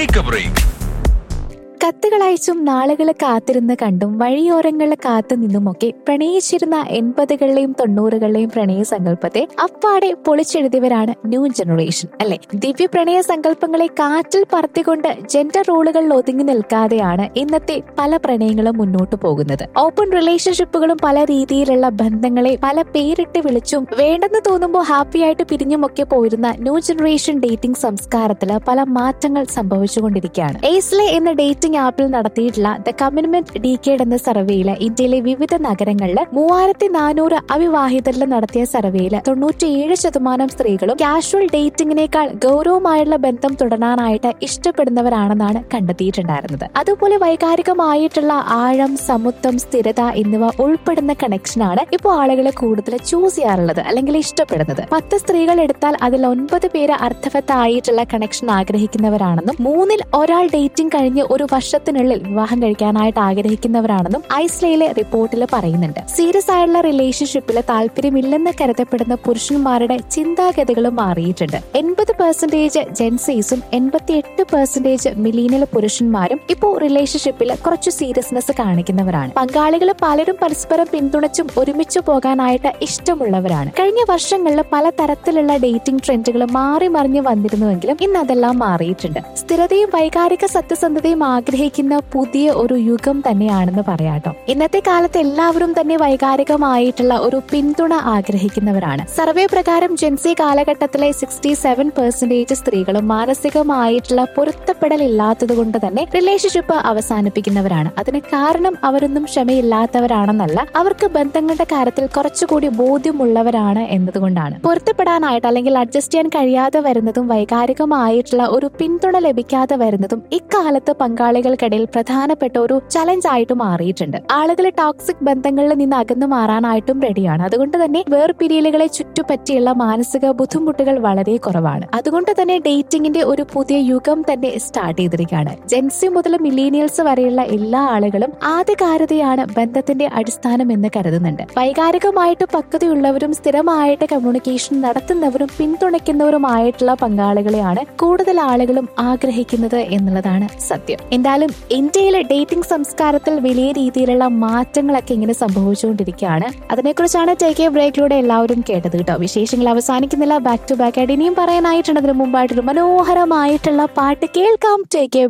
take A break കത്തുകളയച്ചും നാളുകൾ കാത്തിരുന്ന് കണ്ടും വഴിയോരങ്ങളിൽ കാത്തു നിന്നുമൊക്കെ പ്രണയിച്ചിരുന്ന എൺപതുകളിലെയും തൊണ്ണൂറുകളിലെയും പ്രണയ സങ്കല്പത്തെ അപ്പാടെ പൊളിച്ചെഴുതിയവരാണ് ന്യൂ ജനറേഷൻ അല്ലെ ദിവ്യ പ്രണയ സങ്കല്പങ്ങളെ കാറ്റിൽ പറത്തിക്കൊണ്ട് ജെൻഡർ റോളുകളിൽ ഒതുങ്ങി നിൽക്കാതെയാണ് ഇന്നത്തെ പല പ്രണയങ്ങളും മുന്നോട്ട് പോകുന്നത് ഓപ്പൺ റിലേഷൻഷിപ്പുകളും പല രീതിയിലുള്ള ബന്ധങ്ങളെ പല പേരിട്ട് വിളിച്ചും വേണ്ടെന്ന് തോന്നുമ്പോൾ ഹാപ്പി ആയിട്ട് പിരിഞ്ഞുമൊക്കെ പോയിരുന്ന ന്യൂ ജനറേഷൻ ഡേറ്റിംഗ് സംസ്കാരത്തില് പല മാറ്റങ്ങൾ സംഭവിച്ചുകൊണ്ടിരിക്കുകയാണ് എയ്സ്ലെ എന്ന ഡേറ്റിംഗ് ആപ്പിൽ നടത്തിയിട്ടുള്ള ദ കമ്മിറ്റ്മെന്റ് ഡീക്കേഡ് എന്ന സർവേയില് ഇന്ത്യയിലെ വിവിധ നഗരങ്ങളിൽ മൂവായിരത്തി നാനൂറ് അവിവാഹിതരിൽ നടത്തിയ സർവേയില് തൊണ്ണൂറ്റിയേഴ് ശതമാനം സ്ത്രീകളും കാഷ്വൽ ഡേറ്റിംഗിനേക്കാൾ ഗൗരവമായുള്ള ബന്ധം തുടരാനായിട്ട് ഇഷ്ടപ്പെടുന്നവരാണെന്നാണ് കണ്ടെത്തിയിട്ടുണ്ടായിരുന്നത് അതുപോലെ വൈകാരികമായിട്ടുള്ള ആഴം സമുദ്രം സ്ഥിരത എന്നിവ ഉൾപ്പെടുന്ന കണക്ഷനാണ് ഇപ്പോൾ ആളുകൾ കൂടുതൽ ചൂസ് ചെയ്യാറുള്ളത് അല്ലെങ്കിൽ ഇഷ്ടപ്പെടുന്നത് പത്ത് സ്ത്രീകൾ എടുത്താൽ അതിൽ ഒൻപത് പേര് അർത്ഥവത്തായിട്ടുള്ള കണക്ഷൻ ആഗ്രഹിക്കുന്നവരാണെന്നും മൂന്നിൽ ഒരാൾ ഡേറ്റിംഗ് കഴിഞ്ഞ് ഒരു വർഷത്തിനുള്ളിൽ വിവാഹം കഴിക്കാനായിട്ട് ആഗ്രഹിക്കുന്നവരാണെന്നും ഐസ്ലയിലെ റിപ്പോർട്ടിൽ പറയുന്നുണ്ട് സീരിയസ് ആയിട്ടുള്ള റിലേഷൻഷിപ്പിൽ താല്പര്യമില്ലെന്ന് കരുതപ്പെടുന്ന പുരുഷന്മാരുടെ ചിന്താഗതികളും മാറിയിട്ടുണ്ട് എൺപത് പെർസെന്റേജ് ജെൻസീസും എൺപത്തി എട്ട് പെർസെന്റേജ് മിലീനിയൽ പുരുഷന്മാരും ഇപ്പോൾ റിലേഷൻഷിപ്പിൽ കുറച്ച് സീരിയസ്നെസ് കാണിക്കുന്നവരാണ് പങ്കാളികൾ പലരും പരസ്പരം പിന്തുണച്ചും ഒരുമിച്ച് പോകാനായിട്ട് ഇഷ്ടമുള്ളവരാണ് കഴിഞ്ഞ വർഷങ്ങളിൽ പല തരത്തിലുള്ള ഡേറ്റിംഗ് ട്രെൻഡുകൾ മാറി മറിഞ്ഞു വന്നിരുന്നുവെങ്കിലും ഇന്ന് അതെല്ലാം മാറിയിട്ടുണ്ട് സ്ഥിരതയും വൈകാരിക സത്യസന്ധതയും ആഗ്രഹിക്കുന്ന പുതിയ ഒരു യുഗം തന്നെയാണെന്ന് പറയാട്ടോ ഇന്നത്തെ കാലത്ത് എല്ലാവരും തന്നെ വൈകാരികമായിട്ടുള്ള ഒരു പിന്തുണ ആഗ്രഹിക്കുന്നവരാണ് സർവേ പ്രകാരം ജെൻസി കാലഘട്ടത്തിലെ സിക്സ്റ്റി സെവൻ പെർസെന്റേജ് സ്ത്രീകളും മാനസികമായിട്ടുള്ള പൊരുത്തപ്പെടൽ ഇല്ലാത്തത് കൊണ്ട് തന്നെ റിലേഷൻഷിപ്പ് അവസാനിപ്പിക്കുന്നവരാണ് അതിന് കാരണം അവരൊന്നും ക്ഷമയില്ലാത്തവരാണെന്നല്ല അവർക്ക് ബന്ധങ്ങളുടെ കാര്യത്തിൽ കുറച്ചുകൂടി ബോധ്യമുള്ളവരാണ് എന്നതുകൊണ്ടാണ് പൊരുത്തപ്പെടാനായിട്ട് അല്ലെങ്കിൽ അഡ്ജസ്റ്റ് ചെയ്യാൻ കഴിയാതെ വരുന്നതും വൈകാരികമായിട്ടുള്ള ഒരു പിന്തുണ ലഭിക്കാതെ വരുന്നതും ഇക്കാലത്ത് പങ്കാളികൾക്കിടയിൽ പ്രധാനപ്പെട്ട ഒരു ചലഞ്ച് ആയിട്ട് മാറിയിട്ടുണ്ട് ആളുകൾ ടോക്സിക് ബന്ധങ്ങളിൽ നിന്ന് അകന്നു മാറാനായിട്ടും റെഡിയാണ് അതുകൊണ്ട് തന്നെ വേർപിരിയലുകളെ ചുറ്റുപറ്റിയുള്ള മാനസിക ബുദ്ധിമുട്ടുകൾ വളരെ കുറവാണ് അതുകൊണ്ട് തന്നെ ഡേറ്റിംഗിന്റെ ഒരു പുതിയ യുഗം തന്നെ സ്റ്റാർട്ട് ചെയ്തിരിക്കുകയാണ് ജെൻസി മുതൽ മില്ലീനിയൽസ് വരെയുള്ള എല്ലാ ആളുകളും ആദ്യകാരതയാണ് ബന്ധത്തിന്റെ അടിസ്ഥാനം എന്ന് കരുതുന്നുണ്ട് വൈകാരികമായിട്ട് പക്വതയുള്ളവരും സ്ഥിരമായിട്ട് കമ്മ്യൂണിക്കേഷൻ നടത്തുന്നവരും പിന്തുണയ്ക്കുന്നവരുമായിട്ടുള്ള പങ്കാളികളെയാണ് കൂടുതൽ ആളുകളും ആഗ്രഹിക്കുന്നത് എന്നുള്ളതാണ് സത്യം എന്തായാലും ഇന്ത്യയിലെ ഡേറ്റിംഗ് സംസ്കാരത്തിൽ വലിയ രീതിയിലുള്ള മാറ്റങ്ങളൊക്കെ ഇങ്ങനെ സംഭവിച്ചുകൊണ്ടിരിക്കുകയാണ് അതിനെക്കുറിച്ചാണ് ടേക്ക് എ ബ്രേക്കിലൂടെ എല്ലാവരും കേട്ടത് കേട്ടോ വിശേഷങ്ങൾ അവസാനിക്കുന്നില്ല ബാക്ക് ടു ബാക്ക് ആയിട്ട് ഇനിയും പറയാനായിട്ടുണ്ട് അതിന് മുമ്പായിട്ടൊരു മനോഹരമായിട്ടുള്ള പാട്ട് കേൾക്കാം ടേക്ക് എ